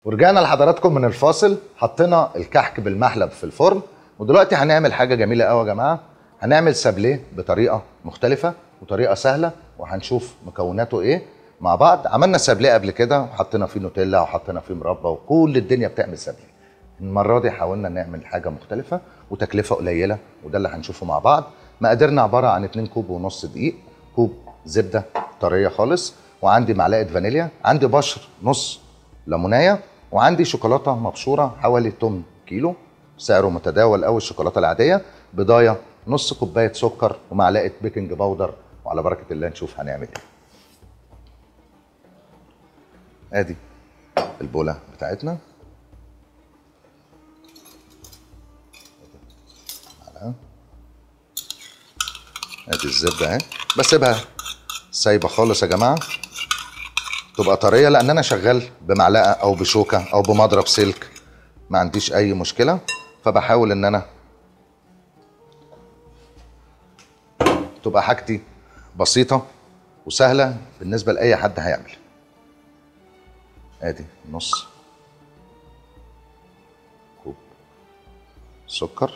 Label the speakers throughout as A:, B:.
A: ورجعنا لحضراتكم من الفاصل حطينا الكحك بالمحلب في الفرن ودلوقتي هنعمل حاجه جميله قوي يا جماعه هنعمل سابليه بطريقه مختلفه وطريقه سهله وهنشوف مكوناته ايه مع بعض عملنا سابليه قبل كده وحطينا فيه نوتيلا وحطينا فيه مربى وكل الدنيا بتعمل سابليه المره دي حاولنا نعمل حاجه مختلفه وتكلفه قليله وده اللي هنشوفه مع بعض مقاديرنا عباره عن 2 كوب ونص دقيق كوب زبده طريه خالص وعندي معلقه فانيليا عندي بشر نص ليمونايه وعندي شوكولاته مبشوره حوالي 8 كيلو سعره متداول قوي الشوكولاته العاديه بضايه نص كوبايه سكر ومعلقه بيكنج باودر وعلى بركه الله نشوف هنعمل ايه ادي البوله بتاعتنا معلقة. ادي الزبده اهي بسيبها سايبه خالص يا جماعه تبقى طريه لان انا شغال بمعلقه او بشوكه او بمضرب سلك ما عنديش اي مشكله فبحاول ان انا تبقى حاجتي بسيطه وسهله بالنسبه لاي حد هيعمل ادي نص كوب سكر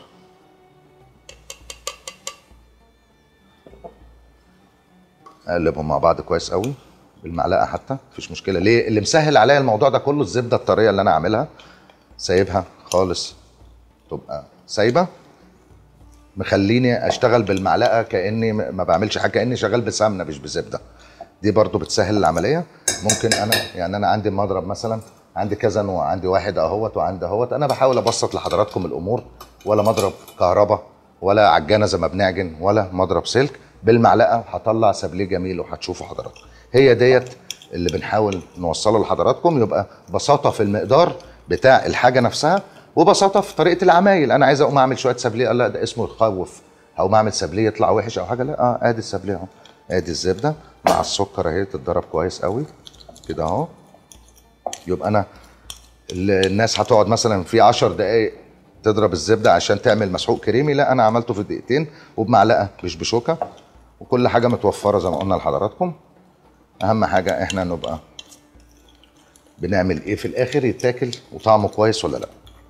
A: اقلبهم مع بعض كويس قوي بالمعلقه حتى مفيش مشكله ليه اللي مسهل عليا الموضوع ده كله الزبده الطريه اللي انا عاملها سايبها خالص تبقى سايبه مخليني اشتغل بالمعلقه كاني ما بعملش حاجه كاني شغال بسمنه مش بزبده دي برضو بتسهل العمليه ممكن انا يعني انا عندي مضرب مثلا عندي كذا نوع عندي واحد اهوت وعندي اهوت انا بحاول ابسط لحضراتكم الامور ولا مضرب كهرباء ولا عجانه زي ما بنعجن ولا مضرب سلك بالمعلقه هطلع سابليه جميل وهتشوفوا حضراتكم هي ديت اللي بنحاول نوصله لحضراتكم يبقى بساطه في المقدار بتاع الحاجه نفسها وبساطه في طريقه العمايل انا عايز اقوم اعمل شويه سابليه لا ده اسمه يخوف او اعمل سابليه يطلع وحش او حاجه لا اه ادي السابليه اهو ادي الزبده مع السكر اهي تتضرب كويس قوي كده اهو يبقى انا ال- الناس هتقعد مثلا في 10 دقائق تضرب الزبده عشان تعمل مسحوق كريمي لا انا عملته في دقيقتين وبمعلقه مش بشوكه وكل حاجه متوفره زي ما قلنا لحضراتكم اهم حاجه احنا نبقى بنعمل ايه في الاخر يتاكل وطعمه كويس ولا لا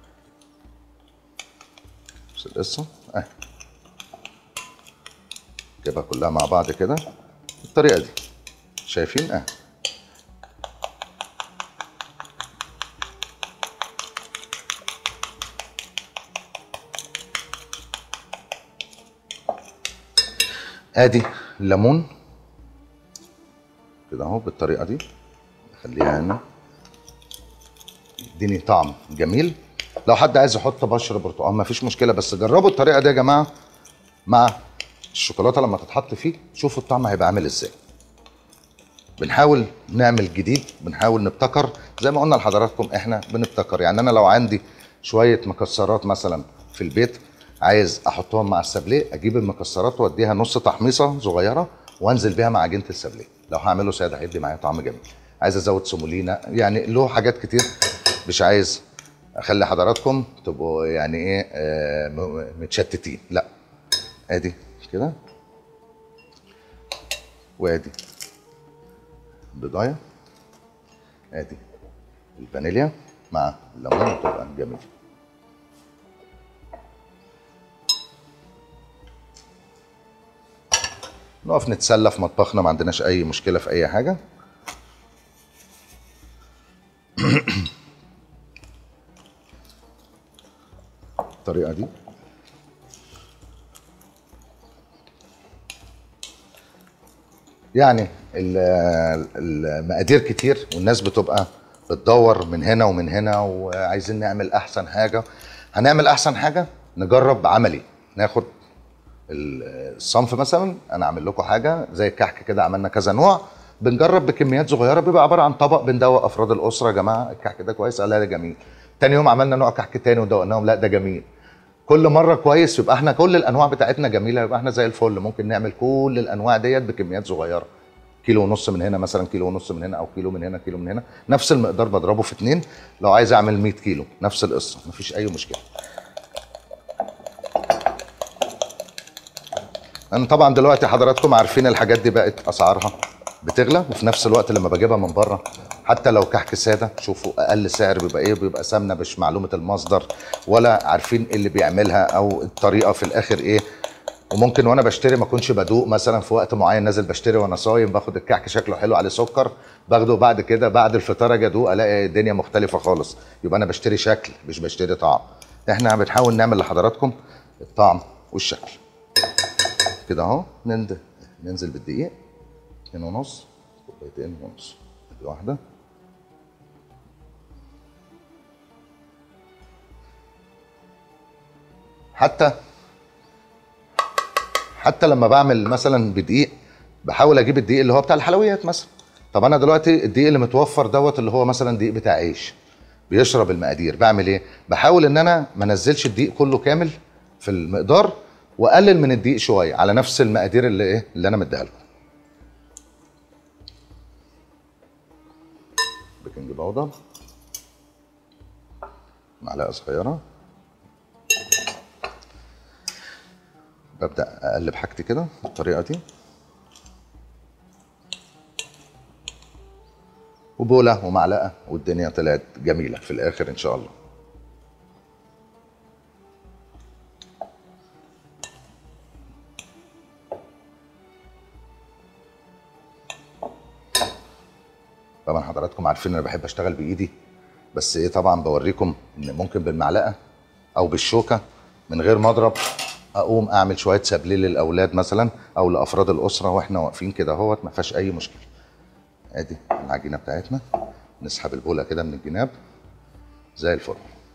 A: بس القصه اه جيبها كلها مع بعض كده بالطريقه دي شايفين اه ادي الليمون كده اهو بالطريقه دي نخليها هنا يديني طعم جميل لو حد عايز يحط بشر برتقال مفيش مشكله بس جربوا الطريقه دي يا جماعه مع الشوكولاته لما تتحط فيه شوفوا الطعم هيبقى عامل ازاي بنحاول نعمل جديد بنحاول نبتكر زي ما قلنا لحضراتكم احنا بنبتكر يعني انا لو عندي شويه مكسرات مثلا في البيت عايز احطهم مع السابليه اجيب المكسرات واديها نص تحميصه صغيره وانزل بيها مع عجينه السابليه لو هعمله ساده هيدي معايا طعم جميل عايز ازود سمولينا يعني له حاجات كتير مش عايز اخلي حضراتكم تبقوا يعني ايه آه م- متشتتين لا ادي كده وادي بضايه ادي الفانيليا مع الليمون تبقى جميل نقف نتسلى في مطبخنا ما عندناش اي مشكله في اي حاجه الطريقه دي يعني ال- المقادير كتير والناس بتبقى بتدور من هنا ومن هنا وعايزين نعمل احسن حاجه هنعمل احسن حاجه نجرب عملي ناخد ال- الصنف مثلا انا اعمل لكم حاجه زي الكحك كده عملنا كذا نوع بنجرب بكميات صغيره بيبقى عباره عن طبق بندوق افراد الاسره يا جماعه الكحك ده كويس قال لا ده جميل تاني يوم عملنا نوع كحك تاني ودوقناهم لا ده جميل كل مره كويس يبقى احنا كل الانواع بتاعتنا جميله يبقى احنا زي الفل ممكن نعمل كل الانواع ديت بكميات صغيره كيلو ونص من هنا مثلا كيلو ونص من هنا او كيلو من هنا كيلو من هنا نفس المقدار بضربه في اتنين لو عايز اعمل 100 كيلو نفس القصه مفيش اي مشكله انا طبعا دلوقتي حضراتكم عارفين الحاجات دي بقت اسعارها بتغلى وفي نفس الوقت لما بجيبها من بره حتى لو كحك ساده شوفوا اقل سعر بيبقى ايه بيبقى سمنه مش معلومه المصدر ولا عارفين ايه اللي بيعملها او الطريقه في الاخر ايه وممكن وانا بشتري ما اكونش بدوق مثلا في وقت معين نازل بشتري وانا صايم باخد الكحك شكله حلو عليه سكر باخده بعد كده بعد الفطار اجي ادوق الاقي الدنيا مختلفه خالص يبقى انا بشتري شكل مش بشتري طعم احنا بنحاول نعمل لحضراتكم الطعم والشكل كده اهو ننزل ننزل بالدقيق اتنين ونص كوبايتين ونص دي واحده حتى حتى لما بعمل مثلا بدقيق بحاول اجيب الدقيق اللي هو بتاع الحلويات مثلا طب انا دلوقتي الدقيق اللي متوفر دوت اللي هو مثلا دقيق بتاع عيش بيشرب المقادير بعمل ايه بحاول ان انا ما انزلش الدقيق كله كامل في المقدار واقلل من الدقيق شويه على نفس المقادير اللي ايه اللي انا مديها لكم بيكنج باودر معلقه صغيره ببدا اقلب حاجتي كده بالطريقه دي وبوله ومعلقه والدنيا طلعت جميله في الاخر ان شاء الله طبعا حضراتكم عارفين انا بحب اشتغل بايدي بس ايه طبعا بوريكم ان ممكن بالمعلقه او بالشوكه من غير مضرب اقوم اعمل شويه سبليل للاولاد مثلا او لافراد الاسره واحنا واقفين كده اهوت ما فيهاش اي مشكله ادي العجينه بتاعتنا نسحب البوله كده من الجناب زي الفل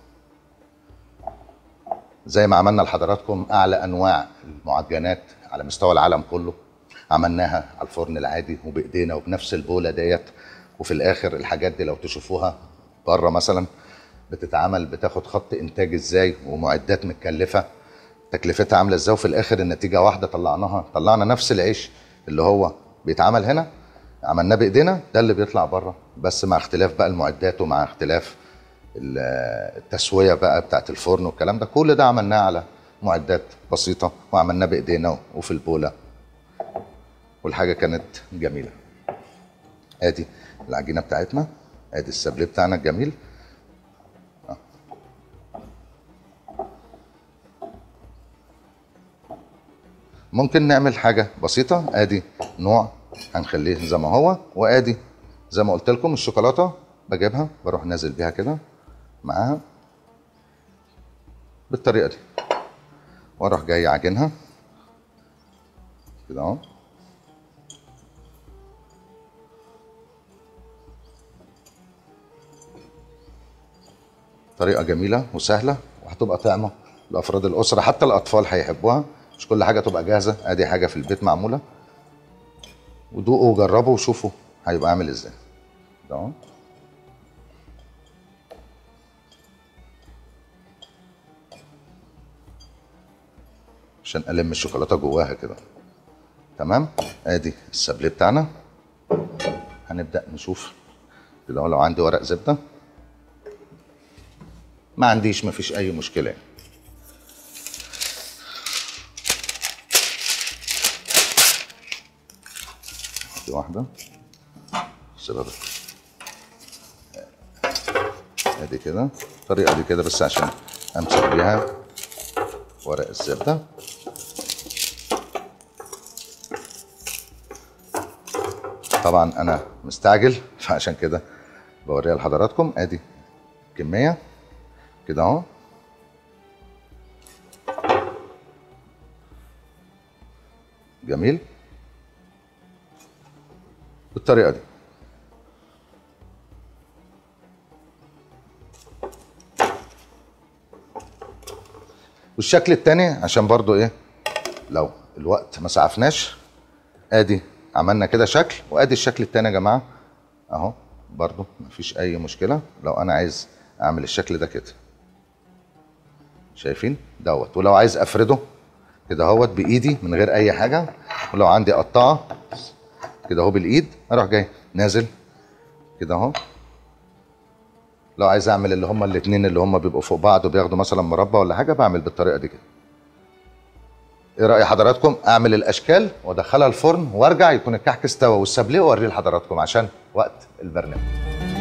A: زي ما عملنا لحضراتكم اعلى انواع المعجنات على مستوى العالم كله عملناها على الفرن العادي وبايدينا وبنفس البوله ديت وفي الاخر الحاجات دي لو تشوفوها بره مثلا بتتعمل بتاخد خط انتاج ازاي ومعدات متكلفه تكلفتها عامله ازاي وفي الاخر النتيجه واحده طلعناها طلعنا نفس العيش اللي هو بيتعمل هنا عملناه بايدينا ده اللي بيطلع بره بس مع اختلاف بقى المعدات ومع اختلاف ال- التسويه بقى بتاعت الفرن والكلام ده كل ده عملناه على معدات بسيطه وعملناه بايدينا وفي البوله والحاجه كانت جميله ادي العجينه بتاعتنا ادي السابليه بتاعنا الجميل آه. ممكن نعمل حاجه بسيطه ادي نوع هنخليه زي ما هو وادي زي ما قلت لكم الشوكولاته بجيبها بروح نازل بيها كده معاها بالطريقه دي واروح جاي عاجنها كده اهو طريقه جميله وسهله وهتبقى طعمه لافراد الاسره حتى الاطفال هيحبوها مش كل حاجه تبقى جاهزه ادي حاجه في البيت معموله ودوقوا وجربوا وشوفوا هيبقى عامل ازاي ده اهو عشان الم الشوكولاته جواها كده تمام ادي السابليه بتاعنا هنبدا نشوف كده أهو لو عندي ورق زبده ما عنديش ما فيش اي مشكله يعني. دي واحده سيبها ادي كده الطريقه دي كده بس عشان امسك بيها ورق الزبده طبعا انا مستعجل فعشان كده بوريها لحضراتكم ادي كميه كده اهو جميل بالطريقه دي والشكل التاني عشان برضو ايه لو الوقت ما سعفناش ادي عملنا كده شكل وادي الشكل التاني يا جماعه اهو برضو مفيش اي مشكله لو انا عايز اعمل الشكل ده كده شايفين دوت ولو عايز افرده كده اهوت بايدي من غير اي حاجه ولو عندي قطعه كده اهو بالايد اروح جاي نازل كده اهو لو عايز اعمل اللي هما الاتنين اللي هما بيبقوا فوق بعض وبياخدوا مثلا مربع ولا حاجه بعمل بالطريقه دي كده ايه راي حضراتكم اعمل الاشكال وادخلها الفرن وارجع يكون الكحك استوى والسابليه واوريه لحضراتكم عشان وقت البرنامج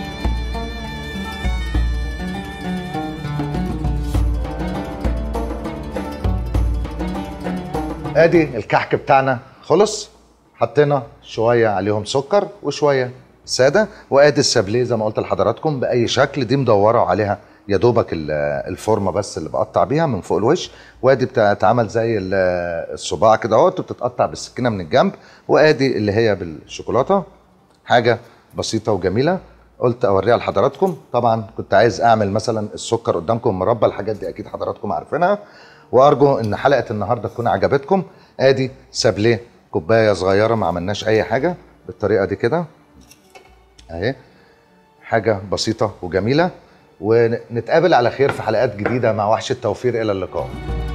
A: ادي الكحك بتاعنا خلص حطينا شويه عليهم سكر وشويه ساده وادي السابليه زي ما قلت لحضراتكم باي شكل دي مدوره عليها يا دوبك ال- الفورمه بس اللي بقطع بيها من فوق الوش وادي بتتعمل زي ال- الصباع كده اهوت وبتتقطع بالسكينه من الجنب وادي اللي هي بالشوكولاته حاجه بسيطه وجميله قلت اوريها لحضراتكم طبعا كنت عايز اعمل مثلا السكر قدامكم مربى الحاجات دي اكيد حضراتكم عارفينها وارجو ان حلقه النهارده تكون عجبتكم ادي سابليه كوبايه صغيره ما عملناش اي حاجه بالطريقه دي كده اهي حاجه بسيطه وجميله ونتقابل على خير في حلقات جديده مع وحش التوفير الى اللقاء